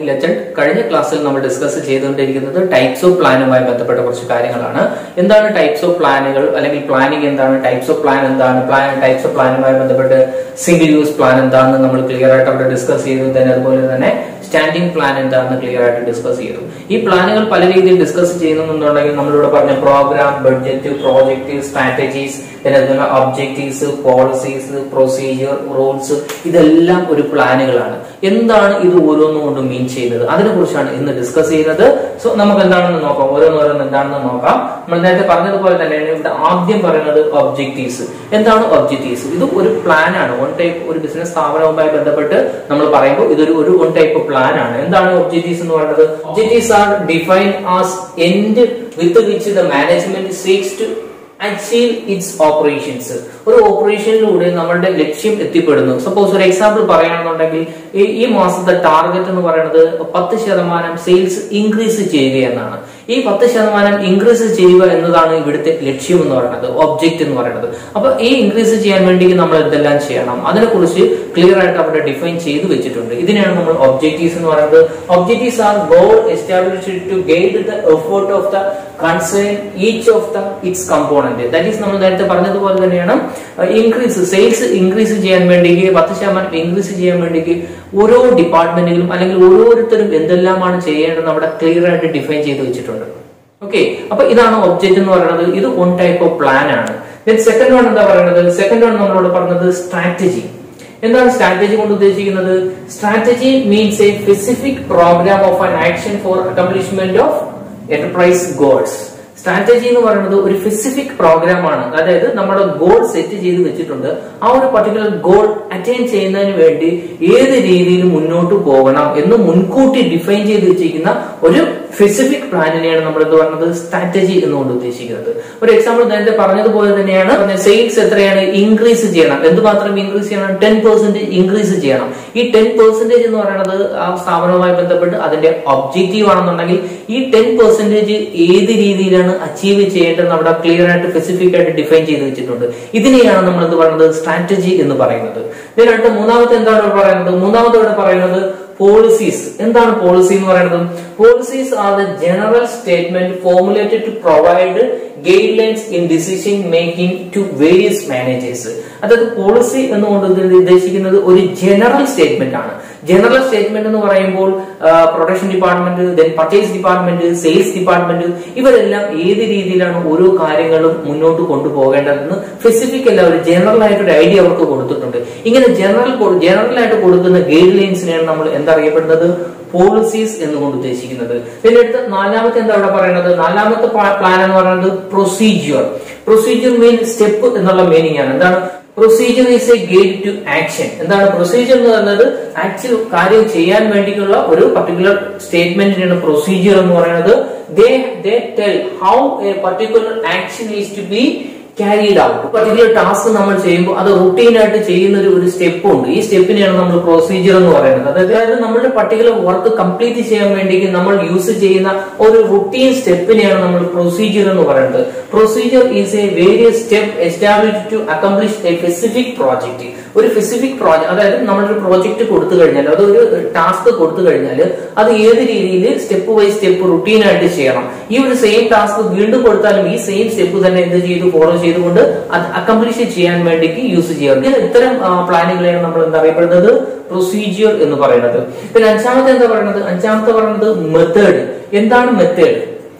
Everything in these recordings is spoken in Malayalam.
മോർണിംഗ് ലെജൻഡ് കഴിഞ്ഞ ക്ലാസ്സിൽ നമ്മൾ ഡിസ്കസ് ചെയ്തുകൊണ്ടിരിക്കുന്നത് ടൈപ്സ് ഓഫ് പ്ലാനുമായി ബന്ധപ്പെട്ട കുറച്ച് കാര്യങ്ങളാണ് എന്താണ് ടൈപ്സ് ഓഫ് പ്ലാനുകൾ അല്ലെങ്കിൽ പ്ലാനിങ് എന്താണ് ടൈപ്സ് ഓഫ് പ്ലാൻ എന്താണ് പ്ലാൻ ടൈപ്സ് ഓഫ് പ്ലാനുമായി ബന്ധപ്പെട്ട് സിംഗിൾ യൂസ് പ്ലാൻ എന്താണെന്ന് നമ്മൾ ക്ലിയർ ആയിട്ട് അവിടെ ഡിസ്കസ് ചെയ്തു തന്നെ അതുപോലെ തന്നെ സ്റ്റാൻഡിംഗ് പ്ലാൻ എന്താണെന്ന് ക്ലിയർ ആയിട്ട് ഡിസ്കസ് ചെയ്തു ഈ പ്ലാനുകൾ പല രീതിയിൽ ഡിസ്കസ് ചെയ്യുന്നുണ്ടെങ്കിൽ നമ്മളിവിടെ പറഞ്ഞ പ്രോഗ്രാം ബഡ്ജറ്റ് പ്രോജക്റ്റ് സ്ട്രാറ്റജീസ് പിന്നെ അതുപോലെ ഒബ്ജക്റ്റീവ്സ് പോളിസീസ് പ്രൊസീജിയർ റൂൾസ് ഇതെല്ലാം ഒരു പ്ലാനുകളാണ് എന്താണ് ഇത് ഓരോന്നും കൊണ്ട് മീൻ ചെയ്യുന്നത് അതിനെ കുറിച്ചാണ് ഇന്ന് ഡിസ്കസ് ചെയ്യുന്നത് സോ നമുക്ക് എന്താണെന്ന് നോക്കാം ഓരോന്നോരോന്ന് എന്താണെന്ന് നോക്കാം നമ്മൾ നേരത്തെ പറഞ്ഞതുപോലെ തന്നെയാണ് ഇവിടെ ആദ്യം പറയുന്നത് ഒബ്ജക്റ്റീവ്സ് എന്താണ് ഒബ്ജക്റ്റീവ്സ് ഇത് ഒരു പ്ലാൻ ആണ് വൺ ടൈപ്പ് ഒരു ബിസിനസ് സ്ഥാപനവുമായി ബന്ധപ്പെട്ട് നമ്മൾ പറയുമ്പോൾ ഇതൊരു ഒരു വൺ ടൈപ്പ് പ്ലാൻ ആണ് എന്താണ് ഒബ്ജക്റ്റീവ്സ് എന്ന് പറയുന്നത് objectives are define as end with which the management seeks to achieve its operations ഒരു ഓപ്പറേഷനിലൂടെ നമ്മളുടെ ലക്ഷ്യം എത്തിപ്പെടുന്നു സപ്പോസ് ഒരു എക്സാമ്പിൾ പറയുകയാണെന്നുണ്ടെങ്കിൽ ഈ- ഈ മാസത്തെ ടാർഗറ്റ് എന്ന് പറയുന്നത് പത്ത് ശതമാനം സെയിൽസ് ഇൻക്രീസ് ചെയ്യുക എന്നാണ് ഈ പത്ത് ശതമാനം ഇൻക്രീസ് ചെയ്യുക എന്നതാണ് ഇവിടുത്തെ ലക്ഷ്യം എന്ന് പറയുന്നത് ഒബ്ജക്റ്റ് എന്ന് പറയുന്നത് അപ്പൊ ഈ ഇൻക്രീസ് ചെയ്യാൻ വേണ്ടി നമ്മൾ എന്തെല്ലാം ചെയ്യണം അതിനെക്കുറിച്ച് ക്ലിയർ ആയിട്ട് അവിടെ ഡിഫൈൻ ചെയ്തു വെച്ചിട്ടുണ്ട് ഇതിനെയാണ് നമ്മൾ ഒബ്ജക്റ്റീവ്സ് എന്ന് പറയുന്നത് objectives are goal established to guide the effort of the concern each of the its component that is നമ്മൾ നേരത്തെ പറഞ്ഞതുപോലെ തന്നെയാണ് ഇൻക്രീസ് സെയിൽസ് ഇൻക്രീസ് ചെയ്യാൻ വേണ്ടി പത്ത് ശതമാനം ഇൻക്രീസ് ചെയ്യാൻ വേണ്ടി ഓരോ ഡിപ്പാർട്ട്മെന്റുകളും അല്ലെങ്കിൽ ഓരോരുത്തരും എന്തെല്ലാമാണ് ചെയ്യേണ്ടത് അവിടെ ക്ലിയർ ആയിട്ട് ഡിഫൈൻ ചെയ്ത് വെച്ചിട്ടുണ്ട് ഓക്കെ അപ്പൊ ഇതാണ് ഒബ്ജക്റ്റ് എന്ന് പറയുന്നത് ഇത് വൺ ടൈപ്പ് ഓഫ് പ്ലാൻ ആണ് സെക്കൻഡ് വൺ എന്താ പറയുന്നത് സെക്കൻഡ് വൺ നമ്മളോട് പറഞ്ഞത് സ്ട്രാറ്റജി എന്താണ് സ്ട്രാറ്റജി കൊണ്ട് ഉദ്ദേശിക്കുന്നത് strategy means a specific programme of an action for accomplishment of enterprise goals strategy എന്ന് പറയുന്നത് ഒരു സ്പെസിഫിക് പ്രോഗ്രാം ആണ് അതായത് നമ്മുടെ ഗോൾ സെറ്റ് ചെയ്ത് വെച്ചിട്ടുണ്ട് ആ ഒരു പർട്ടിക്കുലർ ഗോൾ അറ്റൈൻ ചെയ്യുന്നതിന് വേണ്ടി ഏത് രീതിയിൽ മുന്നോട്ട് പോകണം എന്ന് മുൻകൂട്ടി ഡിഫൈൻ ചെയ്ത് വെച്ചിരിക്കുന്ന ഒരു സ്പെസിഫിക് പ്ലാനിനെയാണ് നമ്മൾ എന്ത് പറയുന്നത് സ്ട്രാറ്റജി എന്നുകൊണ്ട് ഉദ്ദേശിക്കുന്നത് ഒരു എക്സാമ്പിൾ നേരത്തെ പറഞ്ഞതുപോലെ തന്നെയാണ് സെയിൽസ് എത്രയാണ് ഇൻക്രീസ് ചെയ്യണം എന്തുമാത്രം ഇൻക്രീസ് ചെയ്യണം ടെൻ പെർസെന്റ് ഇൻക്രീസ് ചെയ്യണം ഈ ടെൻ പെർസെന്റേജ് എന്ന് പറയുന്നത് ആ സ്ഥാപനവുമായി ബന്ധപ്പെട്ട് അതിന്റെ ഒബ്ജക്റ്റീവ് ആണെന്നുണ്ടെങ്കിൽ ഈ ടെൻ പെർസെന്റേജ് ഏത് രീതിയിലാണ് അച്ചീവ് ചെയ്യേണ്ടത് അവിടെ ക്ലിയർ ആയിട്ട് സ്പെസിഫിക് ആയിട്ട് ഡിഫൈൻ ചെയ്ത് വെച്ചിട്ടുണ്ട് ഇതിനെയാണ് നമ്മൾ എന്ത് പറയുന്നത് സ്ട്രാറ്റജി എന്ന് പറയുന്നത് ഇതിനടുത്ത് മൂന്നാമത്തെ എന്താണ് ഇവിടെ പറയുന്നത് മൂന്നാമത്തെ ഇവിടെ പറയുന്നത് പോളിസീസ് എന്താണ് പോളിസി എന്ന് പറയുന്നത് policies are the general statement formulated to provide guidelines in decision making to various managers അതായത് പോളിസി എന്നുകൊണ്ട് ഇത് ഉദ്ദേശിക്കുന്നത് ഒരു ജനറൽ സ്റ്റേറ്റ്മെന്റ് ആണ് ജനറൽ സ്റ്റേറ്റ്മെന്റ് എന്ന് പറയുമ്പോൾ production department then purchase department sales department ഇവരെല്ലാം ഏത് രീതിയിലാണ് ഓരോ കാര്യങ്ങളും മുന്നോട്ട് കൊണ്ടുപോകേണ്ടതെന്ന് സ്പെസിഫിക് അല്ല ഒരു ജനറൽ ആയിട്ട് ഒരു ഐഡിയ അവർക്ക് കൊടുത്തിട്ടുണ്ട് ഇങ്ങനെ ജനറൽ ജനറൽ ആയിട്ട് കൊടുക്കുന്ന ഗൈഡ് ലൈൻസിനെയാണ് നമ്മൾ എന്തറിയപ്പെടുന്നത് പോളിസീസ് എന്നുകൊണ്ട് ഉദ്ദേശിക്കുന്നത് പിന്നെ അടുത്ത നാലാമത്തെ എന്താ ഇവിടെ പറയുന്നത് നാലാമത്തെ പ്ലാൻ എന്ന് പറയുന്നത് പ്രൊസീജിയർ പ്രൊസീജിയർ മീൻ സ്റ്റെപ്പ് എന്നുള്ള മീനിങ് ആണ് എന്താണ് procedure is a guide to action എന്താണ് പ്രൊസീജിയർ എന്ന് പറയുന്നത് ആക്ച്വൽ കാര്യം ചെയ്യാൻ വേണ്ടിയിട്ടുള്ള ഒരു പർട്ടിക്കുലർ സ്റ്റേറ്റ്മെന്റിനാണ് പ്രൊസീജിയർ എന്ന് പറയുന്നത് they they tell how a particular action is to be carried out particular task നമ്മൾ ചെയ്യുമ്പോൾ അത് റുട്ടീൻ ആയിട്ട് ചെയ്യുന്ന ഒരു ഒരു സ്റ്റെപ്പ് ഉണ്ട് ഈ സ്റ്റെപ്പിനെയാണ് നമ്മൾ പ്രൊസീജിയർ എന്ന് പറയുന്നത് അതായത് നമ്മുടെ പർട്ടിക്കുലർ വർക്ക് കംപ്ലീറ്റ് ചെയ്യാൻ വേണ്ടി നമ്മൾ യൂസ് ചെയ്യുന്ന ഒരു റുട്ടീൻ സ്റ്റെപ്പിനെയാണ് നമ്മൾ പ്രൊസീജിയർ എന്ന് പറയുന്നത് procedure is a various step establish to accomplish a specific project ഒരു സ്പെസിഫിക് പ്രോജക്ട് അതായത് നമ്മളൊരു പ്രോജക്റ്റ് കൊടുത്തു കഴിഞ്ഞാൽ അത് ഒരു ടാസ്ക് കൊടുത്തു കഴിഞ്ഞാൽ അത് ഏത് രീതിയിൽ സ്റ്റെപ്പ് ബൈ സ്റ്റെപ്പ് റുട്ടീൻ ആയിട്ട് ചെയ്യണം ഈ ഒരു സെയിം ടാസ്ക് വീണ്ടും കൊടുത്താലും ഈ സെയിം സ്റ്റെപ്പ് തന്നെ എന്ത് ചെയ്തു ഫോളോ ചെയ്തുകൊണ്ട് അത് അക്കംപ്ലിഷ് ചെയ്യാൻ വേണ്ടി യൂസ് ചെയ്യാറുണ്ട് ഇത് ഇത്തരം പ്ലാനുകളെയാണ് നമ്മൾ എന്താ അറിയപ്പെടുന്നത് പ്രൊസീജിയർ എന്ന് പറയുന്നത് പിന്നെ അഞ്ചാമത്തെ എന്താ പറയുന്നത് അഞ്ചാമത്തെ പറയുന്നത് മെത്തേഡ് എന്താണ് method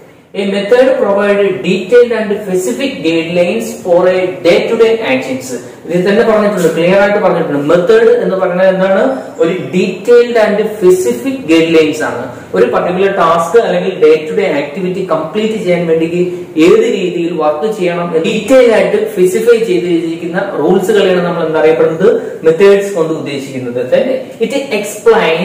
A method provide detailed and specific guidelines for a day-to-day actions. ഇതിൽ തന്നെ പറഞ്ഞിട്ടുണ്ട് ക്ലിയർ ആയിട്ട് പറഞ്ഞിട്ടുണ്ട് മെത്തേഡ് എന്ന് പറയുന്നത് എന്താണ് ഒരു detailed and specific guidelines ആണ് ഒരു പർട്ടിക്കുലർ ടാസ്ക് അല്ലെങ്കിൽ day to day activity complete ചെയ്യാൻ വേണ്ടി ഏത് രീതിയിൽ വർക്ക് ചെയ്യണം ഡീറ്റെയിൽ ആയിട്ട് സ്പെസിഫൈ ചെയ്തിരിക്കുന്ന റൂൾസുകളെയാണ് നമ്മൾ എന്താ അറിയപ്പെടുന്നത് മെത്തേഡ്സ് കൊണ്ട് ഉദ്ദേശിക്കുന്നത് it explain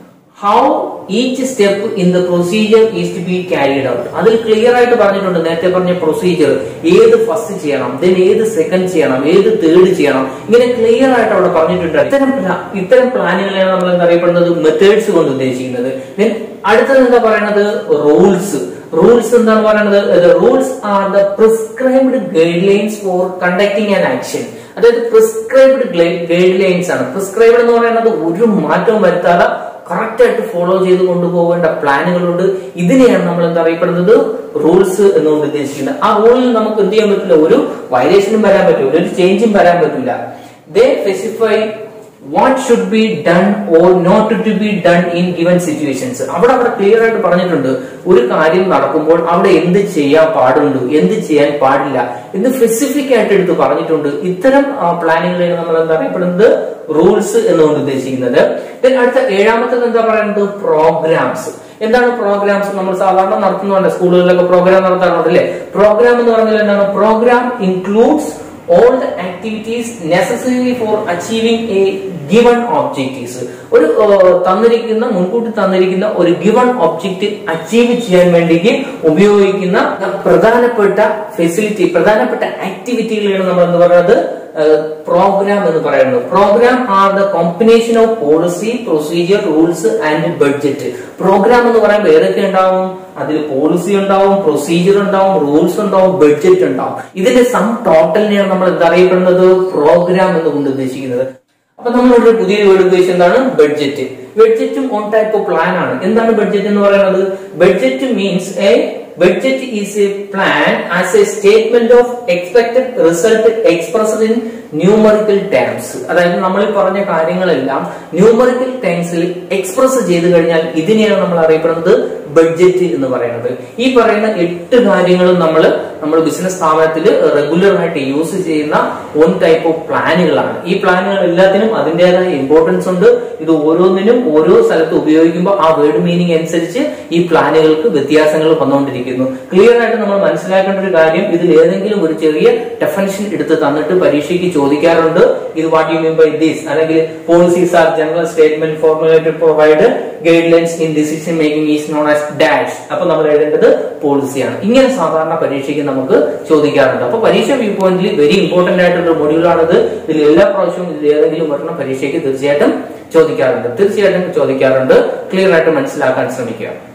how each step in the procedure is to be carried out അതിൽ ക്ലിയർ ആയിട്ട് പറഞ്ഞിട്ടുണ്ട് നേരത്തെ പറഞ്ഞ പ്രൊസീജിയർ ഏത് ഫസ്റ്റ് ചെയ്യണം ദെൻ ഏത് സെക്കൻഡ് ചെയ്യണം ഏത് തേർഡ് ചെയ്യണം ഇങ്ങനെ ക്ലിയർ ആയിട്ട് അവിടെ പറഞ്ഞിട്ടുണ്ട് ഇത്തരം പ്ലാ- ഇത്തരം പ്ലാനുകളെയാണ് നമ്മൾ എന്താ അറിയപ്പെടുന്നത് മെത്തേഡ്സ് കൊണ്ട് ഉദ്ദേശിക്കുന്നത് ദെൻ അടുത്തത് എന്താ പറയുന്നത് റൂൾസ് റൂൾസ് എന്താണ് പറയുന്നത് rules are the prescribed guidelines for conducting an action അതായത് പ്രിസ്ക്രൈബ്ഡ് ഗൈഡ് ലൈൻസ് ആണ് പ്രിസ്ക്രൈബ്ഡ് എന്ന് പറയുന്നത് ഒരു മാറ്റവും വരുത്താതെ കറക്റ്റ് ആയിട്ട് ഫോളോ ചെയ്ത് കൊണ്ടുപോകേണ്ട പ്ലാനുകളുണ്ട് ഇതിനെയാണ് നമ്മൾ എന്താ അറിയപ്പെടുന്നത് റൂൾസ് എന്നുകൊണ്ട് ഉദ്ദേശിക്കുന്നത് ആ റൂളിൽ നമുക്ക് എന്ത് ചെയ്യാൻ പറ്റില്ല ഒരു വയലേഷനും വരാൻ പറ്റില്ല ഒരു ചേഞ്ചും വരാൻ പറ്റില്ല they specify what should be done or not to be done in given situations അവിടെ അവിടെ ക്ലിയർ ആയിട്ട് പറഞ്ഞിട്ടുണ്ട് ഒരു കാര്യം നടക്കുമ്പോൾ അവിടെ എന്ത് ചെയ്യാൻ പാടുണ്ട് എന്ത് ചെയ്യാൻ പാടില്ല എന്ന് സ്പെസിഫിക് ആയിട്ട് എടുത്ത് പറഞ്ഞിട്ടുണ്ട് ഇത്തരം പ്ലാനിങ്ങിലാണ് നമ്മൾ എന്താ അറിയപ്പെടുന്നത് റൂൾസ് എന്നുകൊണ്ട് ഉദ്ദേശിക്കുന്നത് Then അടുത്ത ഏഴാമത്തത് എന്താ പറയുന്നത് പ്രോഗ്രാംസ് എന്താണ് പ്രോഗ്രാംസ് നമ്മൾ സാധാരണ നടത്തുന്നുണ്ട് സ്കൂളുകളിലൊക്കെ പ്രോഗ്രാം നടത്താറുണ്ട് അല്ലേ പ്രോഗ്രാം എന്ന് പറഞ്ഞാൽ എന്താണ് programme includes all the activities necessary for achieving a given objectives ഒരു ഏഹ്, തന്നിരിക്കുന്ന മുൻകൂട്ടി തന്നിരിക്കുന്ന ഒരു ഗിവൺ ഒബ്ജക്റ്റ് അച്ചീവ് ചെയ്യാൻ വേണ്ടിക്ക് ഉപയോഗിക്കുന്ന പ്രധാനപ്പെട്ട ഫെസിലിറ്റി പ്രധാനപ്പെട്ട ആക്ടിവിറ്റികളാണ് നമ്മൾ എന്ന് പറയുന്നത് പ്രോഗ്രാം എന്ന് പറയുന്നത് programme are the combination of policy procedure rules and budget programme എന്ന് പറയുമ്പോൾ ഏതൊക്കെ ഉണ്ടാവും അതിൽ പോളിസി ഉണ്ടാവും പ്രൊസീജിയർ ഉണ്ടാവും റൂൾസ് ഉണ്ടാവും ബഡ്ജറ്റ് ഉണ്ടാവും ഇതിന്റെ സം ടോട്ടലിനെയാണ് നമ്മൾ എന്താ അറിയപ്പെടുന്നത് പ്രോഗ്രാം എന്നുകൊണ്ട് ഉദ്ദേശിക്കുന്നത് അപ്പൊ നമ്മളുടെ പുതിയ വേർഡ് ഉദ്ദേശിച്ചത് എന്താണ് ബഡ്ജറ്റ് ബഡ്ജറ്റും ഓൺ ടൈപ്പ് ഓഫ് പ്ലാൻ ആണ് എന്താണ് ബഡ്ജറ്റ് എന്ന് പറയുന്നത് budget means a budget is a plan as a statement of expected result expressed in numerical terms അതായത് നമ്മൾ ഈ പറഞ്ഞ കാര്യങ്ങളെല്ലാം ന്യൂമറിക്കൽ ടേംസിൽ എക്സ്പ്രസ് ചെയ്ത് കഴിഞ്ഞാൽ ഇതിനെയാണ് നമ്മൾ അറിയപ്പെടുന്നത് ബഡ്ജറ്റ് എന്ന് പറയുന്നത് ഈ പറയുന്ന എട്ട് കാര്യങ്ങളും നമ്മൾ നമ്മൾ ബിസിനസ് സ്ഥാപനത്തിൽ റെഗുലർ ആയിട്ട് യൂസ് ചെയ്യുന്ന വൺ ടൈപ്പ് ഓഫ് പ്ലാനുകളാണ് ഈ പ്ലാനുകൾ എല്ലാത്തിനും അതിൻ്റെതായ ഇമ്പോർട്ടൻസ് ഉണ്ട് ഇത് ഓരോന്നിനും ഓരോ സ്ഥലത്ത് ഉപയോഗിക്കുമ്പോൾ ആ വേർഡ് മീനിങ് അനുസരിച്ച് ഈ പ്ലാനുകൾക്ക് വ്യത്യാസങ്ങൾ വന്നുകൊണ്ടിരിക്കുന്നു ക്ലിയർ ആയിട്ട് നമ്മൾ മനസ്സിലാക്കേണ്ട ഒരു കാര്യം ഇതിൽ ഏതെങ്കിലും ഒരു ചെറിയ ഡെഫിനിഷൻ എടുത്ത് തന്നിട്ട് പരീക്ഷയ്ക്ക് ചോദിക്കാറുണ്ട് ഇത് what you mean by this അല്ലെങ്കിൽ policies are general statement formulated provide guidelines in decision making is known as dash അപ്പൊ നമ്മൾ എഴുതേണ്ടത് പോളിസിയാണ് ഇങ്ങനെ സാധാരണ പരീക്ഷയ്ക്ക് നമുക്ക് ചോദിക്കാറുണ്ട് അപ്പൊ പരീക്ഷ വ്യൂ പോയിന്റിൽ വെരി ഇമ്പോർട്ടന്റ് ആയിട്ടുള്ള മൊഡ്യൂളാണിത് ഇതിൽ എല്ലാ പ്രാവശ്യവും ഇതിൽ ഏതെങ്കിലും ഒരെണ്ണം പരീക്ഷയ്ക്ക് തീർച്ചയായിട്ടും ചോദിക്കാറുണ്ട് തീർച്ചയായിട്ടും ചോദിക്കാറുണ്ട് ക്ലിയർ ആയിട്ട് മനസ്സിലാക്കാൻ ശ്രമിക്കുക